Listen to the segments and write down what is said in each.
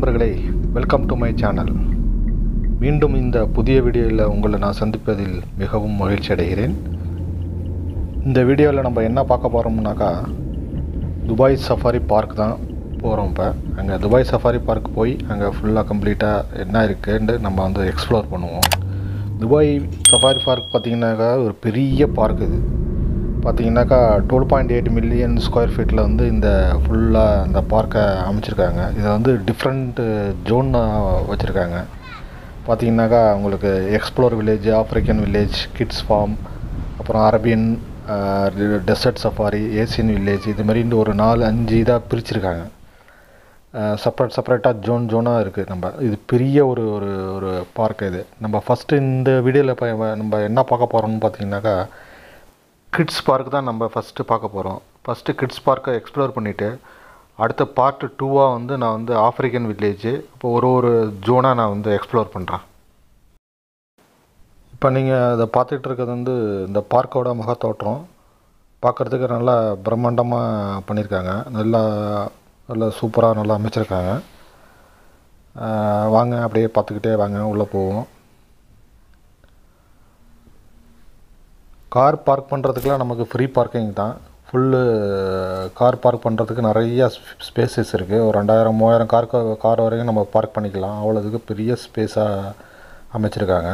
நண்பர்களே welcome to my channel மீண்டும் இந்த புதிய வீடியோவில் உங்களை நான் சந்திப்பதில் மிகவும் மகிழ்ச்சி அடைகிறேன் இந்த வீடியோவில் நம்ம என்ன பார்க்க போகிறோம்னாக்கா துபாய் சஃபாரி பார்க் தான் போகிறோம் இப்போ அங்கே துபாய் சஃபாரி பார்க் போய் அங்கே ஃபுல்லாக கம்ப்ளீட்டாக என்ன இருக்குன்னு நம்ம வந்து எக்ஸ்ப்ளோர் பண்ணுவோம் துபாய் சஃபாரி பார்க் பார்த்திங்கனாக்கா ஒரு பெரிய பார்க் இது பார்த்தீங்கன்னாக்கா twelve point eight million square ஃபீட்டில் வந்து இந்த ஃபுல்லாக இந்த பார்க்கை அமைச்சிருக்காங்க இதை வந்து டிஃப்ரெண்ட்டு ஜோன் வச்சுருக்காங்க பார்த்தீங்கன்னாக்கா உங்களுக்கு explore village African village kids farm அப்புறம் Arabian desert safari Asian village இது மாதிரின்னு ஒரு நாலு அஞ்சு இதாக பிரிச்சிருக்காங்க செப்பரேட் செப்பரேட்டாக ஜோன் ஜோனாக இருக்குது நம்ம இது பெரிய ஒரு ஒரு ஒரு பார்க் இது நம்ம ஃபஸ்ட்டு இந்த வீடியோவில் இப்போ நம்ம என்ன பார்க்க போகிறோம்னு பார்த்தீங்கன்னாக்கா கிட்ஸ் பார்க் தான் நம்ம ஃபஸ்ட்டு பார்க்க போகிறோம் ஃபஸ்ட்டு கிட்ஸ் பார்க்கை எக்ஸ்ப்ளோர் பண்ணிவிட்டு அடுத்த பார்ட் டூவாக வந்து நான் வந்து ஆஃப்ரிக்கன் வில்லேஜு இப்போ ஒரு ஒரு ஜோனாக நான் வந்து எக்ஸ்ப்ளோர் பண்ணுறேன் இப்போ நீங்கள் அதை பார்த்துட்டு இருக்கிறது வந்து இந்த பார்க்கோட முகத்தோற்றம் பார்க்குறதுக்கு நல்லா பிரம்மாண்டமாக பண்ணியிருக்காங்க நல்லா நல்லா சூப்பராக நல்லா அமைச்சிருக்காங்க வாங்க அப்படியே பார்த்துக்கிட்டே வாங்க உள்ளே போவோம் கார் பார்க் பண்ணுறதுக்குலாம் நமக்கு ஃப்ரீ பார்க்கிங் தான் ஃபுல்லு கார் பார்க் பண்ணுறதுக்கு நிறைய ஸ்பேசஸ் இருக்குது ஒரு ரெண்டாயிரம் மூவாயிரம் கார் கார் வரைக்கும் நம்ம பார்க் பண்ணிக்கலாம் அவ்வளோதுக்கு பெரிய ஸ்பேஸாக அமைச்சிருக்காங்க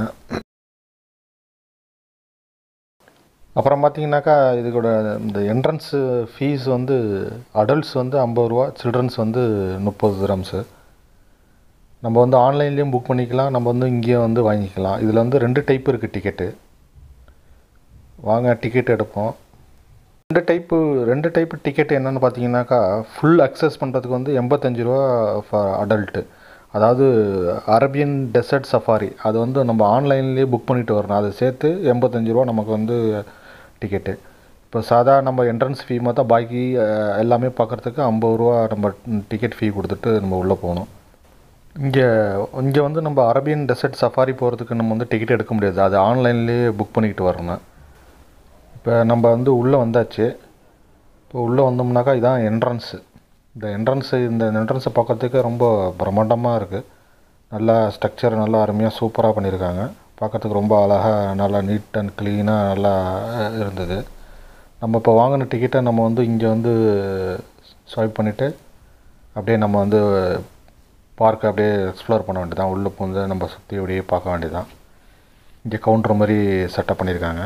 அப்புறம் பார்த்தீங்கன்னாக்கா இதுக்கூட இந்த என்ட்ரன்ஸு ஃபீஸ் வந்து அடல்ட்ஸ் வந்து ஐம்பது ரூபா சில்ட்ரன்ஸ் வந்து முப்பது கிராம்ஸு நம்ம வந்து ஆன்லைன்லேயும் புக் பண்ணிக்கலாம் நம்ம வந்து இங்கேயே வந்து வாங்கிக்கலாம் இதில் வந்து ரெண்டு டைப் இருக்குது டிக்கெட்டு வாங்க டிக்கெட் எடுப்போம் ரெண்டு டைப்பு ரெண்டு டைப்பு டிக்கெட் என்னென்னு பார்த்தீங்கன்னாக்கா ஃபுல் அக்சஸ் பண்ணுறதுக்கு வந்து எண்பத்தஞ்சு ரூபா ஃபார் அடல்ட்டு அதாவது அரபியன் டெசர்ட் சஃபாரி அது வந்து நம்ம ஆன்லைன்லேயே புக் பண்ணிட்டு வரணும் அதை சேர்த்து எண்பத்தஞ்சு ரூபா நமக்கு வந்து டிக்கெட்டு இப்போ சாதா நம்ம என்ட்ரன்ஸ் ஃபீ மொத்தம் பாக்கி எல்லாமே பார்க்குறதுக்கு ஐம்பது ரூபா நம்ம டிக்கெட் ஃபீ கொடுத்துட்டு நம்ம உள்ளே போகணும் இங்கே இங்கே வந்து நம்ம அரபியன் டெசர்ட் சஃபாரி போகிறதுக்கு நம்ம வந்து டிக்கெட் எடுக்க முடியாது அது ஆன்லைன்லேயே புக் பண்ணிக்கிட்டு வரணும் இப்போ நம்ம வந்து உள்ளே வந்தாச்சு இப்போ உள்ளே வந்தோம்னாக்கா இதான் என்ட்ரன்ஸு இந்த என்ட்ரன்ஸு இந்த என்ட்ரன்ஸை பார்க்கறதுக்கு ரொம்ப பிரம்மாண்டமாக இருக்குது நல்லா ஸ்ட்ரக்சர் நல்லா அருமையாக சூப்பராக பண்ணியிருக்காங்க பார்க்குறதுக்கு ரொம்ப அழகாக நல்லா நீட் அண்ட் க்ளீனாக நல்லா இருந்தது நம்ம இப்போ வாங்கின டிக்கெட்டை நம்ம வந்து இங்கே வந்து ஸ்வைப் பண்ணிவிட்டு அப்படியே நம்ம வந்து பார்க்கை அப்படியே எக்ஸ்ப்ளோர் பண்ண வேண்டியதான் உள்ளே வந்து நம்ம சுற்றி அப்படியே பார்க்க வேண்டியதான் இங்கே கவுண்டர் மாதிரி செட்டப் பண்ணியிருக்காங்க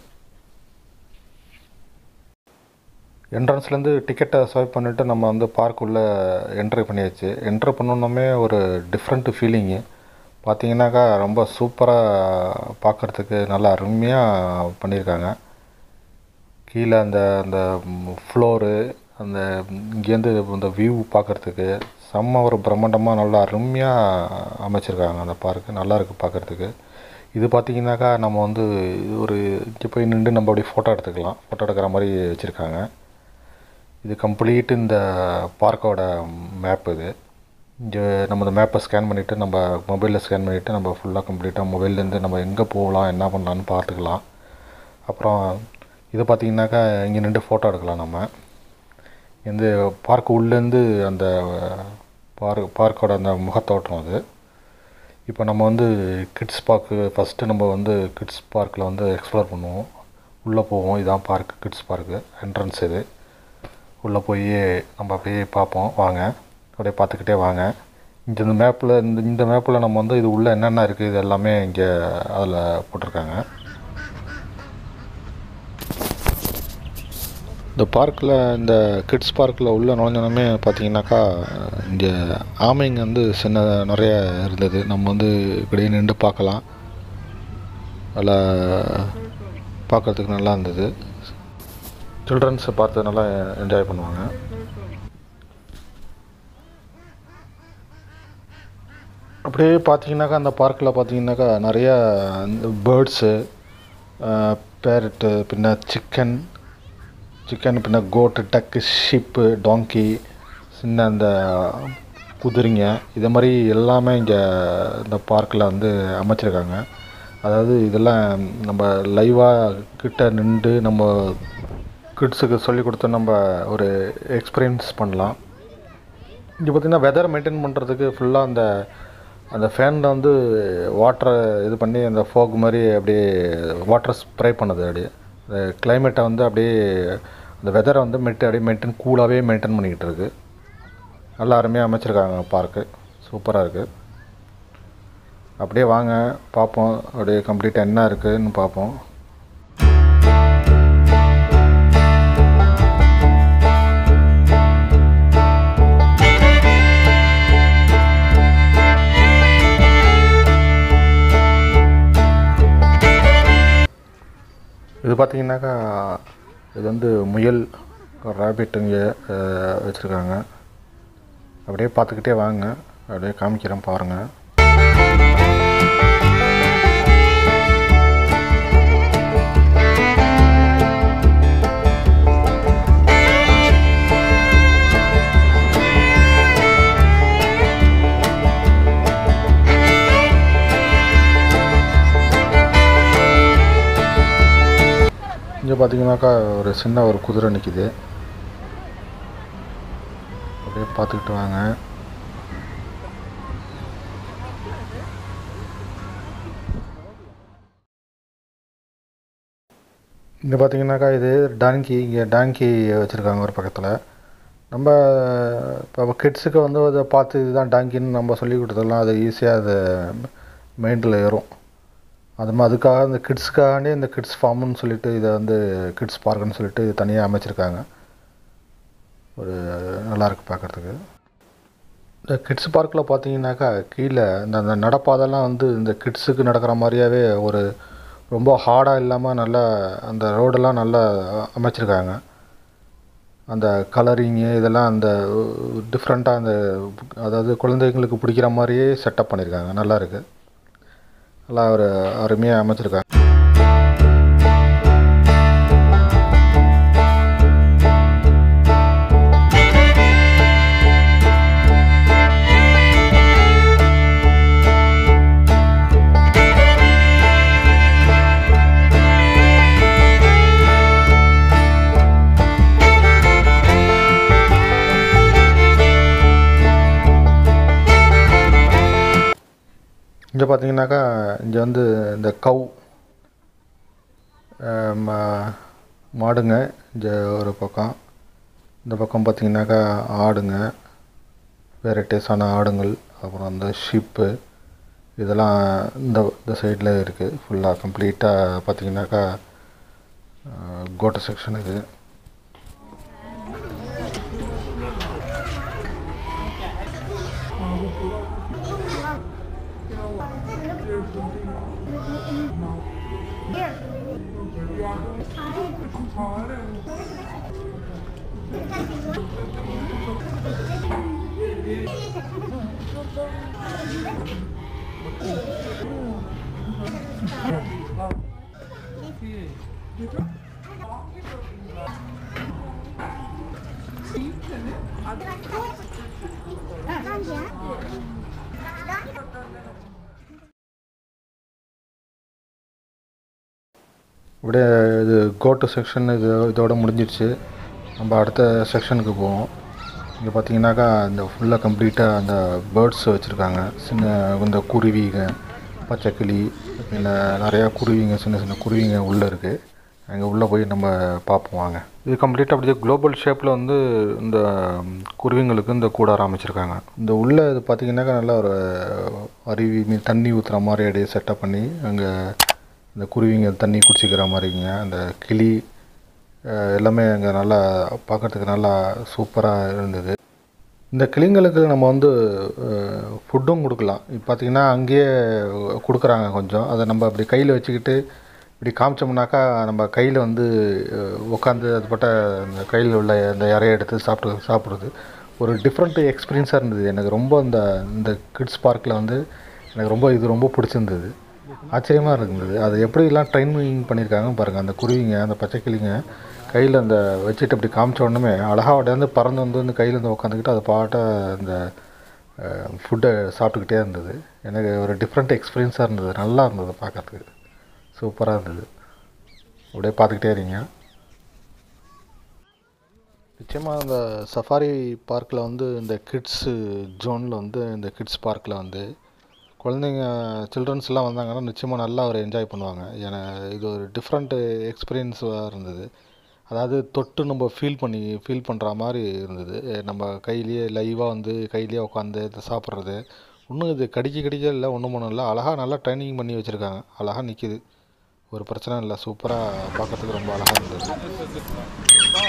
என்ட்ரன்ஸ்லேருந்து டிக்கெட்டை ஸ்வைப் பண்ணிவிட்டு நம்ம வந்து பார்க்குள்ளே என்ட்ரி பண்ணியாச்சு என்ட்ரு பண்ணோன்னே ஒரு டிஃப்ரெண்ட்டு ஃபீலிங்கு பார்த்தீங்கன்னாக்கா ரொம்ப சூப்பராக பார்க்குறதுக்கு நல்லா அருமையாக பண்ணியிருக்காங்க கீழே அந்த அந்த ஃப்ளோரு அந்த இங்கேருந்து இந்த வியூ பார்க்குறதுக்கு செம்ம ஒரு பிரம்மாண்டமாக நல்லா அருமையாக அமைச்சிருக்காங்க அந்த பார்க்கு நல்லா இருக்குது பார்க்குறதுக்கு இது பார்த்திங்கனாக்கா நம்ம வந்து ஒரு இங்கே போய் நின்று நம்ம அப்படியே ஃபோட்டோ எடுத்துக்கலாம் ஃபோட்டோ எடுக்கிற மாதிரி வச்சுருக்காங்க இது கம்ப்ளீட் இந்த பார்க்கோட மேப் இது இங்கே நம்ம இந்த மேப்பை ஸ்கேன் பண்ணிவிட்டு நம்ம மொபைலில் ஸ்கேன் பண்ணிவிட்டு நம்ம ஃபுல்லாக கம்ப்ளீட்டாக மொபைல்லேருந்து நம்ம எங்கே போகலாம் என்ன பண்ணலான்னு பார்த்துக்கலாம் அப்புறம் இது பார்த்திங்கனாக்கா இங்கே நின்று ஃபோட்டோ எடுக்கலாம் நம்ம இந்த பார்க் உள்ளேருந்து அந்த பார்க் பார்க்கோட அந்த முகத்தோட்டம் அது இப்போ நம்ம வந்து கிட்ஸ் பார்க்கு ஃபஸ்ட்டு நம்ம வந்து கிட்ஸ் பார்க்கில் வந்து எக்ஸ்ப்ளோர் பண்ணுவோம் உள்ளே போவோம் இதான் பார்க் கிட்ஸ் பார்க்கு என்ட்ரன்ஸ் இது உள்ளே போய் நம்ம அப்படியே பார்ப்போம் வாங்க அப்படியே பார்த்துக்கிட்டே வாங்க இங்கே இந்த மேப்பில் இந்த இந்த மேப்பில் நம்ம வந்து இது உள்ளே என்னென்ன இருக்குது இது எல்லாமே இங்கே அதில் போட்டிருக்காங்க இந்த பார்க்கில் இந்த கிட்ஸ் பார்க்கில் உள்ள நுழைஞ்சோனமே பார்த்தீங்கன்னாக்கா இங்கே ஆமைங்க வந்து சின்ன நிறைய இருந்தது நம்ம வந்து இப்படியே நின்று பார்க்கலாம் நல்லா பார்க்குறதுக்கு நல்லா இருந்தது சில்ட்ரன்ஸை பார்த்து நல்லா என்ஜாய் பண்ணுவாங்க அப்படியே பார்த்தீங்கன்னாக்கா அந்த பார்க்கில் பார்த்தீங்கன்னாக்கா நிறையா பேர்ட்ஸு பேரட்டு பின்ன சிக்கன் சிக்கன் பின்ன கோட்டு டக்கு ஷிப்பு டாங்கி சின்ன அந்த குதிரைங்க இதை மாதிரி எல்லாமே இங்கே இந்த பார்க்கில் வந்து அமைச்சிருக்காங்க அதாவது இதெல்லாம் நம்ம லைவாக கிட்ட நின்று நம்ம கிட்ஸுக்கு சொல்லி கொடுத்து நம்ம ஒரு எக்ஸ்பீரியன்ஸ் பண்ணலாம் இங்கே பார்த்தீங்கன்னா வெதர் மெயின்டைன் பண்ணுறதுக்கு ஃபுல்லாக அந்த அந்த ஃபேனில் வந்து வாட்டரை இது பண்ணி அந்த ஃபோக் மாதிரி அப்படியே வாட்டர் ஸ்ப்ரே பண்ணுது அப்படியே அந்த கிளைமேட்டை வந்து அப்படியே அந்த வெதரை வந்து மெட்டு அப்படியே மெயின்டைன் கூலாகவே மெயின்டைன் பண்ணிக்கிட்டு இருக்கு நல்லா அருமையாக அமைச்சிருக்காங்க பார்க்கு சூப்பராக இருக்குது அப்படியே வாங்க பார்ப்போம் அப்படியே கம்ப்ளீட்டாக என்ன இருக்குதுன்னு பார்ப்போம் இது பார்த்தீங்கன்னாக்கா இது வந்து முயல் ரேபிட் இங்கே வச்சுருக்காங்க அப்படியே பார்த்துக்கிட்டே வாங்க அப்படியே காமிக்கிறேன் பாருங்கள் இங்கே பார்த்தீங்கன்னாக்கா ஒரு சின்ன ஒரு குதிரை நிற்கிது அப்படியே பார்த்துக்கிட்டு வாங்க இங்கே பார்த்தீங்கன்னாக்கா இது டாங்கி இங்கே டாங்கி வச்சுருக்காங்க ஒரு பக்கத்தில் நம்ம இப்போ கிட்ஸுக்கு வந்து அதை பார்த்து இதுதான் டாங்கின்னு நம்ம சொல்லி கொடுத்துடலாம் அது ஈஸியாக அது மைண்டில் ஏறும் அது மாதிரி அதுக்காக இந்த கிட்ஸுக்காகவே இந்த கிட்ஸ் ஃபார்ம்னு சொல்லிட்டு இதை வந்து கிட்ஸ் பார்க்குன்னு சொல்லிட்டு இது தனியாக அமைச்சிருக்காங்க ஒரு நல்லாயிருக்கு பார்க்குறதுக்கு இந்த கிட்ஸ் பார்க்கில் பார்த்தீங்கன்னாக்கா கீழே இந்த அந்த நடப்பாதெல்லாம் வந்து இந்த கிட்ஸுக்கு நடக்கிற மாதிரியாவே ஒரு ரொம்ப ஹார்டாக இல்லாமல் நல்லா அந்த ரோடெல்லாம் நல்லா அமைச்சிருக்காங்க அந்த கலரிங்கு இதெல்லாம் அந்த டிஃப்ரெண்ட்டாக அந்த அதாவது குழந்தைங்களுக்கு பிடிக்கிற மாதிரியே செட்டப் பண்ணியிருக்காங்க நல்லா இருக்குது நல்லா ஒரு அருமையாக அமைச்சிருக்காங்க இங்கே பார்த்தீங்கன்னாக்கா இங்கே வந்து இந்த கவ் மா மாடுங்க இங்கே ஒரு பக்கம் இந்த பக்கம் பார்த்தீங்கன்னாக்கா ஆடுங்க வெரைட்டிஸான ஆடுங்கள் அப்புறம் அந்த ஷிப்பு இதெல்லாம் இந்த இந்த சைடில் இருக்குது ஃபுல்லாக கம்ப்ளீட்டாக பார்த்தீங்கன்னாக்கா கோட்டை செக்ஷன் இது இப்படியே இது கோட்டு செக்ஷன் இது இதோட முடிஞ்சிடுச்சு நம்ம அடுத்த செக்ஷனுக்கு போவோம் இங்கே பார்த்தீங்கன்னாக்கா இந்த ஃபுல்லாக கம்ப்ளீட்டாக அந்த பேர்ட்ஸ் வச்சுருக்காங்க சின்ன இந்த குருவிங்க பச்சைக்கிளி இல்லை நிறையா குருவிங்க சின்ன சின்ன குருவிங்க உள்ளே இருக்குது அங்கே உள்ளே போய் நம்ம பார்ப்போம் வாங்க இது கம்ப்ளீட்டாக அப்படியே குளோபல் ஷேப்பில் வந்து இந்த குருவிங்களுக்கு இந்த கூடாரம் அமைச்சிருக்காங்க இந்த உள்ளே இது பார்த்தீங்கன்னாக்கா நல்லா ஒரு அருவி மீன் தண்ணி ஊற்றுற மாதிரி அப்படியே செட்டப் பண்ணி அங்கே இந்த குருவிங்க தண்ணி குடிச்சிக்கிற மாதிரிங்க அந்த கிளி அஹ், எல்லாமே அங்கே நல்லா பார்க்கறதுக்கு நல்லா சூப்பராக இருந்தது இந்த கிளிங்களுக்கு நம்ம வந்து ஃபுட்டும் கொடுக்கலாம் இப்போ பார்த்திங்கன்னா அங்கேயே கொடுக்குறாங்க கொஞ்சம் அதை நம்ம அப்படி கையில் வச்சுக்கிட்டு இப்படி காமிச்சோம்னாக்கா நம்ம கையில் வந்து உட்காந்து அது பட்ட அந்த கையில் உள்ள அந்த இறைய எடுத்து சாப்பிட்டு சாப்பிட்றது ஒரு டிஃப்ரெண்ட் எக்ஸ்பீரியன்ஸாக இருந்தது எனக்கு ரொம்ப இந்த இந்த கிட்ஸ் பார்க்கில் வந்து எனக்கு ரொம்ப இது ரொம்ப பிடிச்சிருந்தது ஆச்சரியமாக இருந்தது அது எப்படிலாம் ட்ரைனிங் பண்ணியிருக்காங்க பாருங்கள் அந்த குருவிங்க அந்த பச்சைக்கிளிங்க கையில் அந்த வச்சுட்டு அப்படி காமிச்ச உடனே அழகாக உடனே பறந்து வந்து வந்து கையில் வந்து உட்காந்துக்கிட்டு அதை பாட்ட அந்த ஃபுட்டை சாப்பிட்டுக்கிட்டே இருந்தது எனக்கு ஒரு டிஃப்ரெண்ட் எக்ஸ்பீரியன்ஸாக இருந்தது நல்லா இருந்தது பார்க்கறதுக்கு சூப்பராக இருந்தது அப்படியே பார்த்துக்கிட்டே இருங்க நிச்சயமாக இந்த சஃபாரி பார்க்கில் வந்து இந்த கிட்ஸு ஜோனில் வந்து இந்த கிட்ஸ் பார்க்கில் வந்து குழந்தைங்க சில்ட்ரன்ஸ்லாம் வந்தாங்கன்னா நிச்சயமாக நல்லா ஒரு என்ஜாய் பண்ணுவாங்க ஏன்னா இது ஒரு டிஃப்ரெண்ட்டு எக்ஸ்பீரியன்ஸாக இருந்தது அதாவது தொட்டு நம்ம ஃபீல் பண்ணி ஃபீல் பண்ணுற மாதிரி இருந்தது நம்ம கையிலேயே லைவாக வந்து கையிலேயே உட்காந்து இதை சாப்பிட்றது இன்னும் இது கடிக்க கடிக்க இல்லை ஒன்றும் ஒன்றும் இல்லை அழகாக நல்லா ட்ரைனிங் பண்ணி வச்சுருக்காங்க அழகாக நிற்கிது ஒரு பிரச்சனை இல்லை சூப்பராக பார்க்கறதுக்கு ரொம்ப அழகாக இருந்தது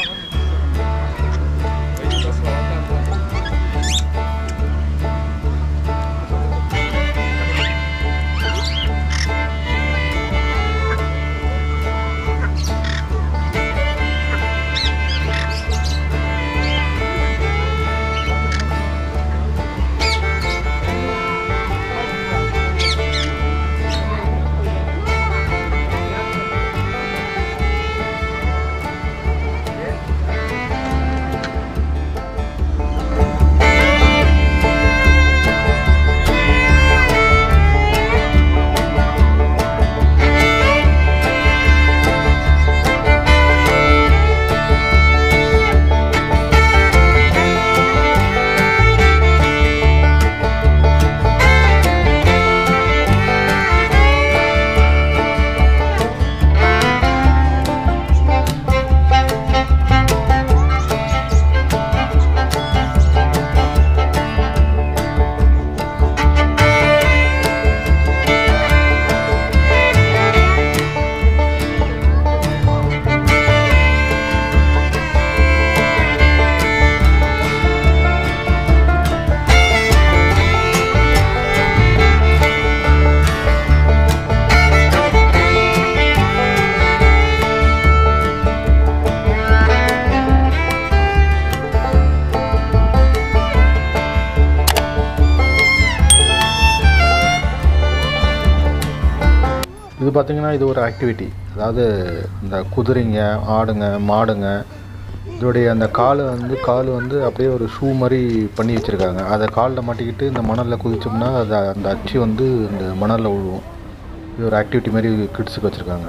இது பார்த்திங்கன்னா இது ஒரு ஆக்டிவிட்டி அதாவது இந்த குதிரைங்க ஆடுங்க மாடுங்க இதோடைய அந்த கால் வந்து கால் வந்து அப்படியே ஒரு ஷூ மாதிரி பண்ணி வச்சுருக்காங்க அதை காலில் மாட்டிக்கிட்டு இந்த மணலில் குதிச்சோம்னா அது அந்த அச்சு வந்து இந்த மணலில் விழுவும் இது ஒரு ஆக்டிவிட்டி மாதிரி கிட்ஸுக்கு வச்சுருக்காங்க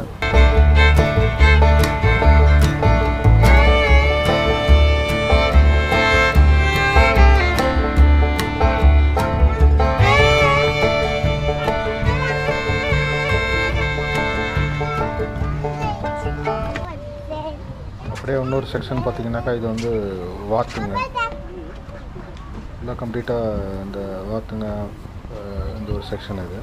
அப்படியே இன்னொரு செக்ஷன் பார்த்தீங்கன்னாக்கா இது வந்து வாத்துங்க எல்லாம் கம்ப்ளீட்டாக இந்த வாத்துங்க அஹ், இந்த ஒரு செக்ஷன் இது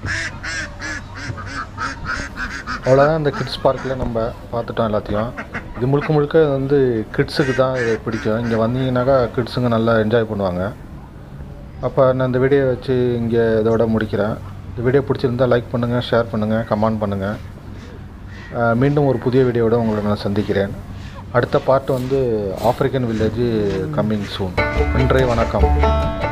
அவ்வளோதான் இந்த கிட்ஸ் பார்க்கில் நம்ம பார்த்துட்டோம் எல்லாத்தையும் இது முழுக்க முழுக்க வந்து கிட்ஸுக்கு தான் இது பிடிக்கும் இங்கே வந்தீங்கன்னாக்கா கிட்ஸுங்க நல்லா என்ஜாய் பண்ணுவாங்க அப்போ நான் இந்த வீடியோ வச்சு இங்கே இதோட முடிக்கிறேன் இந்த வீடியோ பிடிச்சிருந்தா லைக் பண்ணுங்கள் ஷேர் பண்ணுங்கள் கமெண்ட் பண்ணுங்கள் அஹ் மீண்டும் ஒரு புதிய வீடியோவோட உங்களை நான் சந்திக்கிறேன் அடுத்த பார்ட் வந்து ஆஃப்ரிக்கன் வில்லேஜ் கம்மிங் சூன் நன்றி வணக்கம்